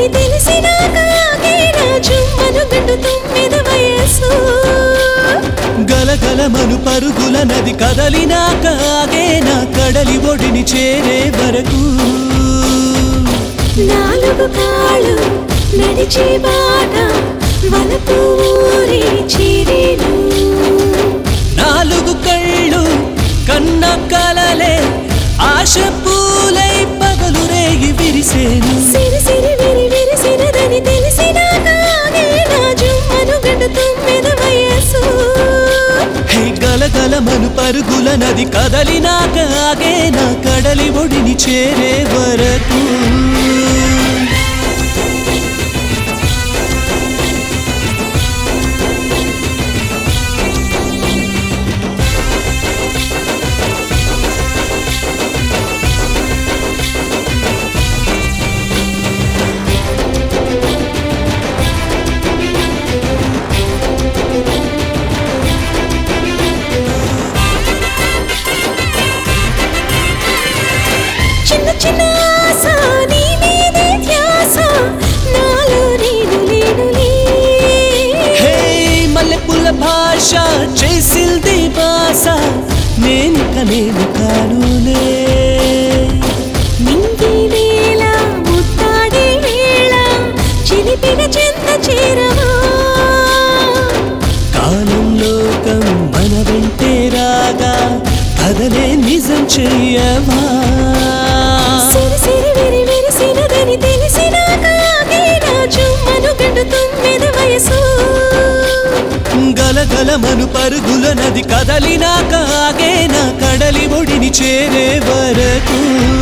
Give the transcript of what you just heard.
తెలిసినదని తెలిసినాక ఆగేనా జుమ్మను గంటు తొమ్మిద వయసు గలగలమను పరుగుల నది కదలినాక ఆగేనా కడలి ఒడిని చేరే వరకు నాలుగు కాళ్ళు నడిచే బాట వలపు ఊరి చేరేను నాలుగు కళ్ళు కన్న కలలే ఆశ పూలై పగలు రేగి విరిసేను సిరి సిరి విరి విరిసినదని తెలిసినాక ఆగేనా జుమ్మను గంటు తొమ్మిద వయసు హే గలగలమను పరుగుల నది కదలినాక ఆగేనా కడలి ఒడిని చేరే వరకు చిన్న చిన్న ఆశ నీ మీదే ధ్యాస నాలో నేను లేనులే హే మల్లెపుల్ల భాష చేసింది భాష నేనిక నేను కానులే నింగి వేళ ముత్తాడే వేళ చిలిపిన చెంత చేరవా కాలం లోకం మన వెంటే రాగా కదలే నిజం చెయ్యవా సిరి సిరి విరి విరిసినదని తెలిసినాక ఆగేనా జుమ్మను గంటు తొమ్మిది వయసు గలగలమను పరుగుల నది కదలినాక ఆగేనా కడలి ఒడిని చేరే వరకు